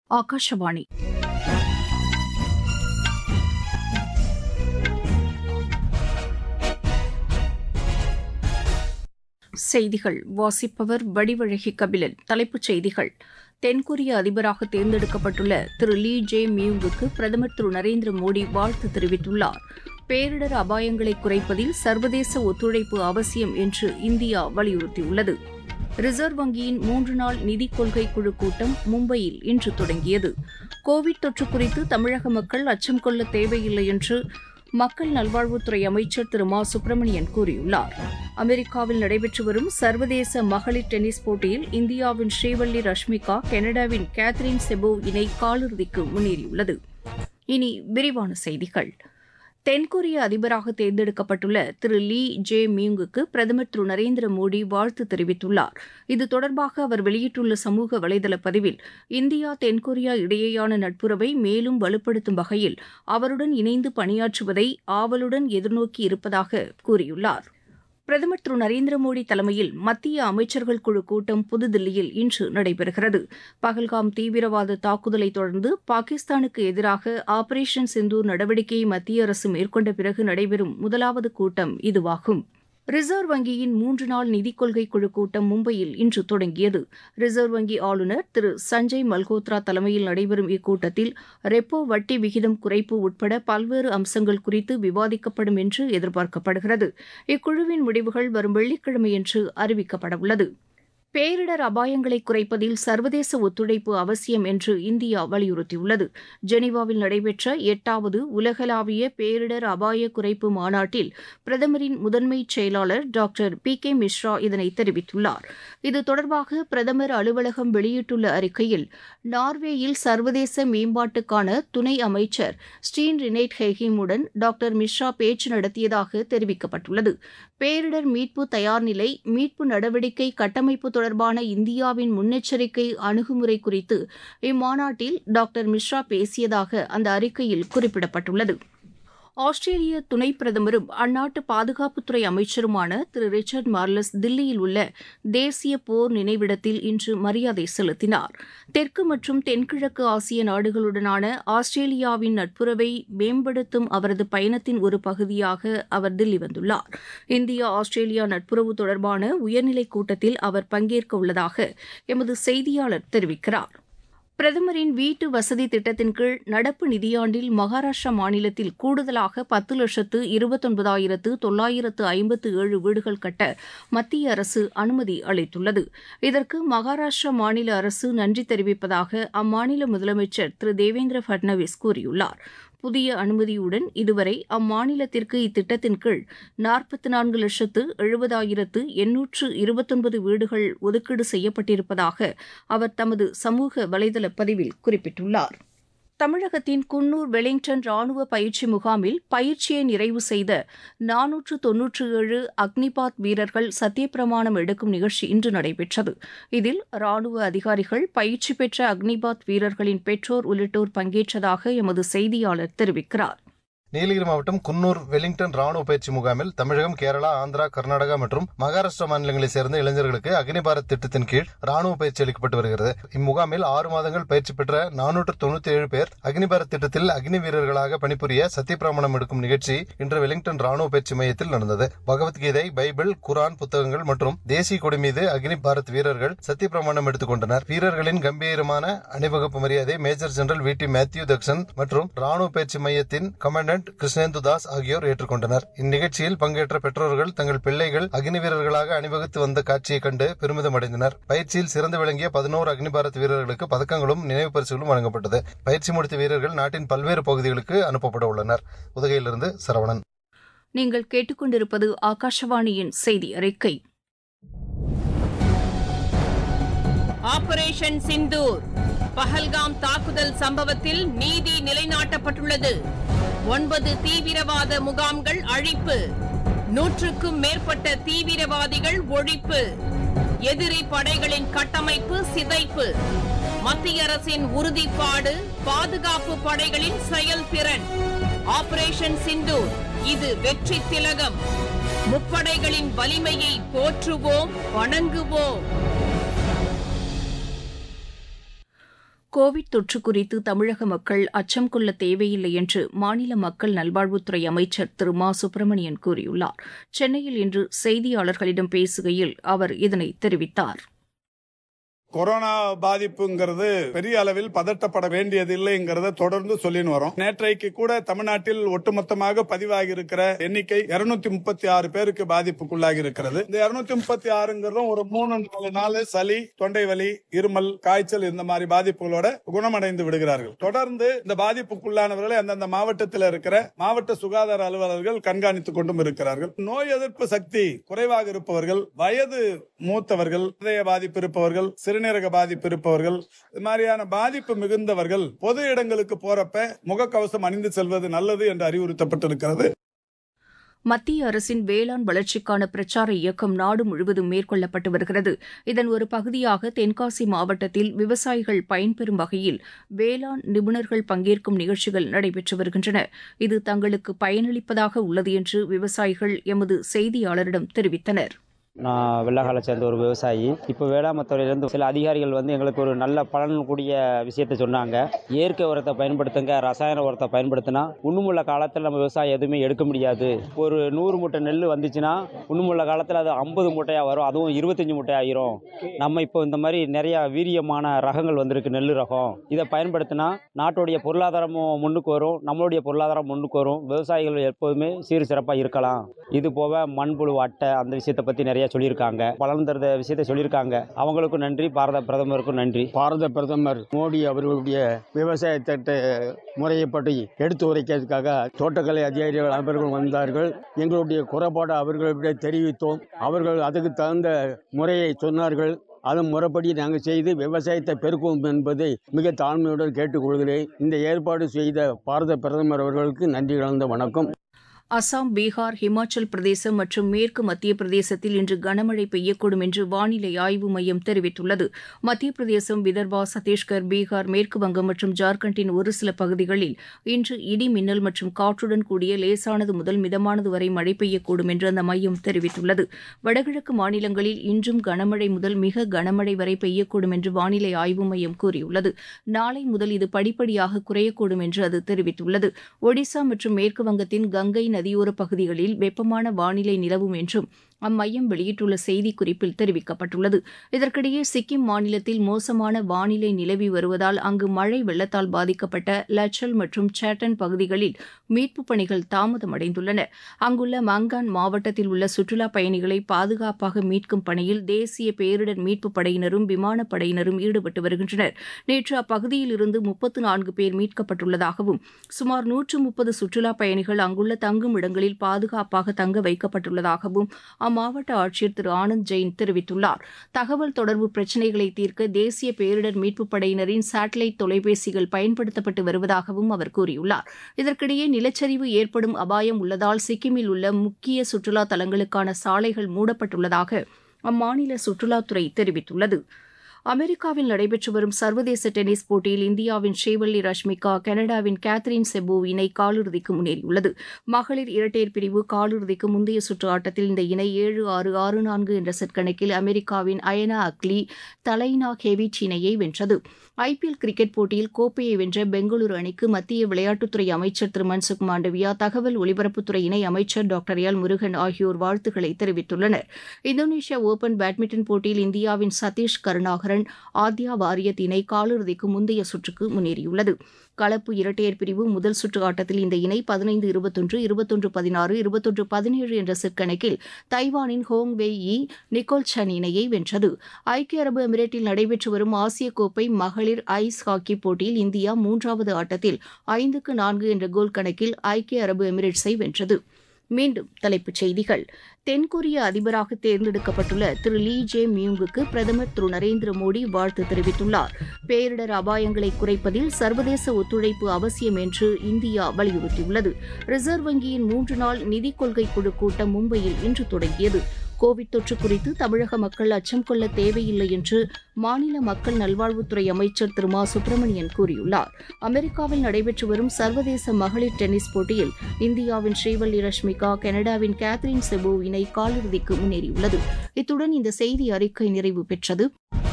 ஆகாஷவாணி செய்திகள் வாசிப்பவர் வடிவழகி கபிலன் தலைப்புச் செய்திகள் தென்கொரிய அதிபராக தேர்ந்தெடுக்கப்பட்டுள்ள திரு லீ ஜே மியூங்குக்கு பிரதமர் திரு நரேந்திர மோடி வாழ்த்து தெரிவித்துள்ளார் பேரிடர் அபாயங்களை குறைப்பதில் சர்வதேச ஒத்துழைப்பு அவசியம் என்று இந்தியா வலியுறுத்தியுள்ளது ரிசர்வ் வங்கியின் மூன்று நாள் நிதிக் கொள்கை குழு கூட்டம் மும்பையில் இன்று தொடங்கியது கோவிட் தொற்று குறித்து தமிழக மக்கள் அச்சம் கொள்ள தேவையில்லை என்று மக்கள் நல்வாழ்வுத்துறை அமைச்சர் திரு மா சுப்பிரமணியன் கூறியுள்ளார் அமெரிக்காவில் நடைபெற்று வரும் சர்வதேச மகளிர் டென்னிஸ் போட்டியில் இந்தியாவின் ஸ்ரீவள்ளி ரஷ்மிகா கனடாவின் கேத்ரின் செபோ இணை காலிறுதிக்கு முன்னேறியுள்ளது இனி விரிவான செய்திகள் தென்கொரிய அதிபராக தேர்ந்தெடுக்கப்பட்டுள்ள திரு லீ ஜே மியூங்குக்கு பிரதமர் திரு நரேந்திர மோடி வாழ்த்து தெரிவித்துள்ளார் இது தொடர்பாக அவர் வெளியிட்டுள்ள சமூக வலைதள பதிவில் இந்தியா தென்கொரியா இடையேயான நட்புறவை மேலும் வலுப்படுத்தும் வகையில் அவருடன் இணைந்து பணியாற்றுவதை ஆவலுடன் எதிர்நோக்கி இருப்பதாக கூறியுள்ளார் பிரதமர் திரு நரேந்திர மோடி தலைமையில் மத்திய அமைச்சர்கள் குழு கூட்டம் புதுதில்லியில் இன்று நடைபெறுகிறது பகல்காம் தீவிரவாத தாக்குதலை தொடர்ந்து பாகிஸ்தானுக்கு எதிராக ஆபரேஷன் சிந்தூர் நடவடிக்கையை மத்திய அரசு மேற்கொண்ட பிறகு நடைபெறும் முதலாவது கூட்டம் இதுவாகும் ரிசர்வ் வங்கியின் மூன்று நாள் நிதிக் கொள்கை குழு கூட்டம் மும்பையில் இன்று தொடங்கியது ரிசர்வ் வங்கி ஆளுநர் திரு சஞ்சய் மல்ஹோத்ரா தலைமையில் நடைபெறும் இக்கூட்டத்தில் ரெப்போ வட்டி விகிதம் குறைப்பு உட்பட பல்வேறு அம்சங்கள் குறித்து விவாதிக்கப்படும் என்று எதிர்பார்க்கப்படுகிறது இக்குழுவின் முடிவுகள் வரும் வெள்ளிக்கிழமையன்று அறிவிக்கப்படவுள்ளது பேரிடர் அபாயங்களை குறைப்பதில் சர்வதேச ஒத்துழைப்பு அவசியம் என்று இந்தியா வலியுறுத்தியுள்ளது ஜெனீவாவில் நடைபெற்ற எட்டாவது உலகளாவிய பேரிடர் அபாய குறைப்பு மாநாட்டில் பிரதமரின் முதன்மை செயலாளர் டாக்டர் பி கே மிஸ்ரா இதனை தெரிவித்துள்ளார் இது தொடர்பாக பிரதமர் அலுவலகம் வெளியிட்டுள்ள அறிக்கையில் நார்வேயில் சர்வதேச மேம்பாட்டுக்கான துணை அமைச்சர் ஸ்டீன் ரினேட் ஹெஹிமுடன் டாக்டர் மிஸ்ரா பேச்சு நடத்தியதாக தெரிவிக்கப்பட்டுள்ளது பேரிடர் மீட்பு தயார்நிலை மீட்பு நடவடிக்கை கட்டமைப்பு தொடர்பான இந்தியாவின் முன்னெச்சரிக்கை அணுகுமுறை குறித்து இம்மாநாட்டில் டாக்டர் மிஸ்ரா பேசியதாக அந்த அறிக்கையில் குறிப்பிடப்பட்டுள்ளது ஆஸ்திரேலிய துணை பிரதமரும் அந்நாட்டு பாதுகாப்புத்துறை அமைச்சருமான திரு ரிச்சர்ட் மார்லஸ் தில்லியில் உள்ள தேசிய போர் நினைவிடத்தில் இன்று மரியாதை செலுத்தினார் தெற்கு மற்றும் தென்கிழக்கு ஆசிய நாடுகளுடனான ஆஸ்திரேலியாவின் நட்புறவை மேம்படுத்தும் அவரது பயணத்தின் ஒரு பகுதியாக அவர் தில்லி வந்துள்ளார் இந்தியா ஆஸ்திரேலியா நட்புறவு தொடர்பான உயர்நிலைக் கூட்டத்தில் அவர் பங்கேற்க உள்ளதாக எமது செய்தியாளர் தெரிவிக்கிறார் பிரதமரின் வீட்டு வசதி திட்டத்தின் கீழ் நடப்பு நிதியாண்டில் மகாராஷ்டிரா மாநிலத்தில் கூடுதலாக பத்து லட்சத்து இருபத்தொன்பதாயிரத்து தொள்ளாயிரத்து ஐம்பத்து ஏழு வீடுகள் கட்ட மத்திய அரசு அனுமதி அளித்துள்ளது இதற்கு மகாராஷ்டிரா மாநில அரசு நன்றி தெரிவிப்பதாக அம்மாநில முதலமைச்சர் திரு தேவேந்திர பட்னவிஸ் கூறியுள்ளார் புதிய அனுமதியுடன் இதுவரை அம்மாநிலத்திற்கு இத்திட்டத்தின் கீழ் நாற்பத்தி நான்கு லட்சத்து எழுபதாயிரத்து எண்ணூற்று இருபத்தொன்பது வீடுகள் ஒதுக்கீடு செய்யப்பட்டிருப்பதாக அவர் தமது சமூக வலைதள பதிவில் குறிப்பிட்டுள்ளார் தமிழகத்தின் குன்னூர் வெலிங்டன் ராணுவ பயிற்சி முகாமில் பயிற்சியை நிறைவு செய்த நானூற்று தொன்னூற்று ஏழு அக்னிபாத் வீரர்கள் சத்தியப்பிரமாணம் எடுக்கும் நிகழ்ச்சி இன்று நடைபெற்றது இதில் ராணுவ அதிகாரிகள் பயிற்சி பெற்ற அக்னிபாத் வீரர்களின் பெற்றோர் உள்ளிட்டோர் பங்கேற்றதாக எமது செய்தியாளர் தெரிவிக்கிறார் நீலகிரி மாவட்டம் குன்னூர் வெலிங்டன் ராணுவ பயிற்சி முகாமில் தமிழகம் கேரளா ஆந்திரா கர்நாடகா மற்றும் மகாராஷ்டிரா மாநிலங்களைச் சேர்ந்த இளைஞர்களுக்கு அக்னி பாரத் திட்டத்தின் கீழ் ராணுவ பயிற்சி அளிக்கப்பட்டு வருகிறது இம்முகாமில் ஆறு மாதங்கள் பயிற்சி பெற்ற நானூற்று தொண்ணூத்தி ஏழு பேர் அக்னி பாரத் திட்டத்தில் அக்னி வீரர்களாக பணிபுரிய சத்தியப்பிரமாணம் எடுக்கும் நிகழ்ச்சி இன்று வெலிங்டன் ராணுவ பயிற்சி மையத்தில் நடந்தது பகவத்கீதை பைபிள் குரான் புத்தகங்கள் மற்றும் தேசிய கொடி மீது அக்னி பாரத் வீரர்கள் சத்தியப்பிரமாணம் எடுத்துக் கொண்டனர் வீரர்களின் கம்பீரமான அணிவகுப்பு மரியாதை major general V D Mathew தக்சன் மற்றும் ராணுவ பயிற்சி மையத்தின் கமாண்டன்ட் கிருஷ்ணேந்து தாஸ் ஆகியோர் ஏற்றுக்கொண்டனர் இந்நிகழ்ச்சியில் பங்கேற்ற பெற்றோர்கள் தங்கள் பிள்ளைகள் அக்னி வீரர்களாக அணிவகுத்து வந்த காட்சியை கண்டு பெருமிதம் அடைந்தனர் பயிற்சியில் சிறந்து விளங்கிய பதினோரு அக்னி பாரத் வீரர்களுக்கு பதக்கங்களும் நினைவு பரிசுகளும் வழங்கப்பட்டது பயிற்சி முடித்த வீரர்கள் நாட்டின் பல்வேறு பகுதிகளுக்கு அனுப்பப்பட உள்ளனர் உதகையிலிருந்து சரவணன் நீங்கள் கேட்டுக்கொண்டிருப்பது ஆகாஷவாணியின் செய்தி அறிக்கை ஆபரேஷன் சிந்தூர் பஹல்காம் தாக்குதல் சம்பவத்தில் நீதி நிலைநாட்டப்பட்டுள்ளது ஒன்பது தீவிரவாத முகாம்கள் அழிப்பு நூற்றுக்கும் மேற்பட்ட தீவிரவாதிகள் ஒழிப்பு எதிரி படைகளின் கட்டமைப்பு சிதைப்பு மத்திய அரசின் உறுதிப்பாடு பாதுகாப்பு படைகளின் செயல்திறன் ஆபரேஷன் சிந்தூர் இது வெற்றி திலகம் முப்படைகளின் வலிமையை போற்றுவோம் வணங்குவோம் கோவிட் தொற்று குறித்து தமிழக மக்கள் அச்சம் கொள்ள தேவையில்லை என்று மாநில மக்கள் நல்வாழ்வுத்துறை அமைச்சர் திரு மா சுப்பிரமணியன் கூறியுள்ளார் சென்னையில் இன்று செய்தியாளர்களிடம் பேசுகையில் அவர் இதனை தெரிவித்தார் கொரோனா பாதிப்புங்கிறது பெரிய அளவில் பதட்டப்பட வேண்டியதில்லைங்கிறத தொடர்ந்து சொல்லின்னு வரோம் நேற்றைக்கு கூட தமிழ்நாட்டில் ஒட்டுமொத்தமாக பதிவாகி இருக்கிற எண்ணிக்கை இருநூத்தி முப்பத்தி ஆறு பேருக்கு பாதிப்புக்குள்ளாகி இருக்கிறது இந்த இருநூத்தி முப்பத்தி ஆறுங்கிறதும் ஒரு மூணு நாலு நாள் சளி தொண்டை வலி இருமல் காய்ச்சல் இந்த மாதிரி பாதிப்புகளோட குணமடைந்து விடுகிறார்கள் தொடர்ந்து இந்த பாதிப்புக்குள்ளானவர்களை அந்தந்த மாவட்டத்தில் இருக்கிற மாவட்ட சுகாதார அலுவலர்கள் கண்காணித்துக் கொண்டும் இருக்கிறார்கள் நோய் எதிர்ப்பு சக்தி குறைவாக இருப்பவர்கள் வயது மூத்தவர்கள் இதய பாதிப்பு இருப்பவர்கள் சிறுநீரக பாதிப்பு இருப்பவர்கள் இது மாதிரியான பாதிப்பு மிகுந்தவர்கள் பொது இடங்களுக்கு போறப்ப முகக்கவசம் அணிந்து செல்வது நல்லது என்று அறிவுறுத்தப்பட்டிருக்கிறது மத்திய அரசின் வேளாண் வளர்ச்சிக்கான பிரச்சார இயக்கம் நாடு முழுவதும் மேற்கொள்ளப்பட்டு வருகிறது இதன் ஒரு பகுதியாக தென்காசி மாவட்டத்தில் விவசாயிகள் பயன்பெறும் வகையில் வேளாண் நிபுணர்கள் பங்கேற்கும் நிகழ்ச்சிகள் நடைபெற்று வருகின்றன இது தங்களுக்கு பயனளிப்பதாக உள்ளது என்று விவசாயிகள் எமது செய்தியாளரிடம் தெரிவித்தனா் நான் வெள்ளக்காலை சேர்ந்த ஒரு விவசாயி இப்போ வேளாண்மைத்துறையிலேருந்து சில அதிகாரிகள் வந்து எங்களுக்கு ஒரு நல்ல பலன் கூடிய விஷயத்த சொன்னாங்க இயற்கை உரத்தை பயன்படுத்துங்க ரசாயன உரத்தை பயன்படுத்தினா உண்ணுமுள்ள காலத்தில் நம்ம விவசாயம் எதுவுமே எடுக்க முடியாது ஒரு நூறு மூட்டை நெல் வந்துச்சுன்னா உண்ணுமுள்ள காலத்தில் அது ஐம்பது மூட்டையாக வரும் அதுவும் இருபத்தஞ்சி மூட்டை ஆயிரும் நம்ம இப்போ இந்த மாதிரி நிறைய வீரியமான ரகங்கள் வந்திருக்கு நெல் ரகம் இதை பயன்படுத்தினா நாட்டுடைய பொருளாதாரமும் முன்னுக்கு வரும் நம்மளுடைய பொருளாதாரம் முன்னுக்கு வரும் விவசாயிகள் எப்போதுமே சீர் சிறப்பாக இருக்கலாம் இது போக மண்புழு அட்டை அந்த விஷயத்தை பற்றி நிறைய சொல்லியிருக்காங்க பலன் தருத விஷயத்தை சொல்லியிருக்காங்க அவங்களுக்கும் நன்றி பாரத பிரதமருக்கும் நன்றி பாரத பிரதமர் மோடி அவர்களுடைய விவசாய திட்ட முறையை பற்றி எடுத்து உரைக்கிறதுக்காக தோட்டக்கலை அதிகாரிகள் அவர்கள் வந்தார்கள் எங்களுடைய குறைபாடு அவர்களிடம் தெரிவித்தோம் அவர்கள் அதுக்கு தகுந்த முறையை சொன்னார்கள் அதன் முறைப்படி நாங்கள் செய்து விவசாயத்தை பெருக்குவோம் என்பதை மிக தாழ்மையுடன் கேட்டுக்கொள்கிறேன் இந்த ஏற்பாடு செய்த பாரத பிரதமர் அவர்களுக்கு நன்றி கலந்த வணக்கம் அசாம் பீகார் ஹிமாச்சல் பிரதேசம் மற்றும் மேற்கு மத்திய பிரதேசத்தில் இன்று கனமழை பெய்யக்கூடும் என்று வானிலை ஆய்வு மையம் தெரிவித்துள்ளது மத்திய பிரதேசம் விதர்பா சத்தீஸ்கர் பீகார் மேற்கு வங்கம் மற்றும் ஜார்க்கண்டின் ஒரு சில பகுதிகளில் இன்று இடி மின்னல் மற்றும் காற்றுடன் கூடிய லேசானது முதல் மிதமானது வரை மழை பெய்யக்கூடும் என்று அந்த மையம் தெரிவித்துள்ளது வடகிழக்கு மாநிலங்களில் இன்றும் கனமழை முதல் மிக கனமழை வரை பெய்யக்கூடும் என்று வானிலை ஆய்வு மையம் கூறியுள்ளது நாளை முதல் இது படிப்படியாக குறையக்கூடும் என்று அது தெரிவித்துள்ளது ஒடிசா மற்றும் மேற்கு வங்கத்தின் கங்கை நதியோர பகுதிகளில் வெப்பமான வானிலை நிலவும் என்றும் அம்மையம் வெளியிட்டுள்ள செய்திக்குறிப்பில் தெரிவிக்கப்பட்டுள்ளது இதற்கிடையே சிக்கிம் மாநிலத்தில் மோசமான வானிலை நிலவி வருவதால் அங்கு மழை வெள்ளத்தால் பாதிக்கப்பட்ட லச்சல் மற்றும் சேட்டன் பகுதிகளில் மீட்புப் பணிகள் தாமதமடைந்துள்ளன அங்குள்ள மங்கான் மாவட்டத்தில் உள்ள சுற்றுலாப் பயணிகளை பாதுகாப்பாக மீட்கும் பணியில் தேசிய பேரிடர் மீட்புப் படையினரும் விமானப் படையினரும் ஈடுபட்டு வருகின்றனர் நேற்று அப்பகுதியில் இருந்து முப்பத்து நான்கு பேர் மீட்கப்பட்டுள்ளதாகவும் சுமார் நூற்று முப்பது சுற்றுலாப் பயணிகள் அங்குள்ள தங்கும் இடங்களில் பாதுகாப்பாக தங்க வைக்கப்பட்டுள்ளதாகவும் அம்மாவட்ட ஆட்சியர் திரு ஆனந்த் ஜெயின் தெரிவித்துள்ளார் தகவல் தொடர்பு பிரச்சினைகளை தீர்க்க தேசிய பேரிடர் மீட்புப் படையினரின் சேட்டலைட் தொலைபேசிகள் பயன்படுத்தப்பட்டு வருவதாகவும் அவர் கூறியுள்ளார் இதற்கிடையே நிலச்சரிவு ஏற்படும் அபாயம் உள்ளதால் சிக்கிமில் உள்ள முக்கிய சுற்றுலா தலங்களுக்கான சாலைகள் மூடப்பட்டுள்ளதாக அம்மாநில சுற்றுலாத்துறை தெரிவித்துள்ளது அமெரிக்காவில் நடைபெற்று வரும் சர்வதேச டென்னிஸ் போட்டியில் இந்தியாவின் ஸ்ரீவல்லி ரஷ்மிகா கனடாவின் கேத்ரின் செபோ இணை காலிறுதிக்கு முன்னேறியுள்ளது மகளிர் இரட்டையர் பிரிவு காலிறுதிக்கு முந்தைய சுற்று ஆட்டத்தில் இந்த இணை ஏழு ஆறு ஆறு நான்கு என்ற செட் கணக்கில் அமெரிக்காவின் அயனா அக்லி தலைனா ஹெவிச் இணையை வென்றது ஐபிஎல் கிரிக்கெட் போட்டியில் கோப்பையை வென்ற பெங்களூரு அணிக்கு மத்திய விளையாட்டுத்துறை அமைச்சர் திரு மன்சுக் மாண்டவியா தகவல் ஒலிபரப்புத்துறை இணை அமைச்சர் டாக்டர் எல் முருகன் ஆகியோர் வாழ்த்துக்களை தெரிவித்துள்ளனர் இந்தோனேஷியா ஓபன் பேட்மிண்டன் போட்டியில் இந்தியாவின் சதீஷ் கருணாகரன் ஆத்யா வாரியத் இணை காலிறுதிக்கு முந்தைய சுற்றுக்கு முன்னேறியுள்ளது கலப்பு இரட்டையர் பிரிவு முதல் சுற்று ஆட்டத்தில் இந்த இணை பதினைந்து இருபத்தொன்று இருபத்தொன்று பதினாறு இருபத்தொன்று பதினேழு என்ற செட் கணக்கில் தைவானின் Hong Wei Yi Nicole Sun இணையை வென்றது ஐக்கிய அரபு எமிரேட்டில் நடைபெற்று வரும் ஆசிய கோப்பை மகளிர் ஐஸ் ஹாக்கி போட்டியில் இந்தியா மூன்றாவது ஆட்டத்தில் ஐந்துக்கு நான்கு என்ற கோல் கணக்கில் ஐக்கிய அரபு எமிரேட்ஸை வென்றது மீண்டும் தலைப்புச் செய்திகள் தென்கொரிய அதிபராக தேர்ந்தெடுக்கப்பட்டுள்ள திரு லீ ஜே மியூங்குக்கு பிரதமர் திரு நரேந்திர மோடி வாழ்த்து தெரிவித்துள்ளார் பேரிடர் அபாயங்களை குறைப்பதில் சர்வதேச ஒத்துழைப்பு அவசியம் என்று இந்தியா வலியுறுத்தியுள்ளது ரிசர்வ் வங்கியின் மூன்று நாள் நிதிக் கொள்கை குழு கூட்டம் மும்பையில் இன்று தொடங்கியது கோவிட் தொற்று குறித்து தமிழக மக்கள் அச்சம் கொள்ள தேவையில்லை என்று மாநில மக்கள் நல்வாழ்வுத்துறை அமைச்சர் திரு மா சுப்பிரமணியன் கூறியுள்ளார் அமெரிக்காவில் நடைபெற்று வரும் சர்வதேச மகளிர் டென்னிஸ் போட்டியில் இந்தியாவின் ஸ்ரீவல்லி ரஷ்மிகா கனடாவின் கேத்ரின் செபோ இணை காலிறுதிக்கு முன்னேறியுள்ளது இத்துடன் இந்த செய்தி அறிக்கை நிறைவு பெற்றது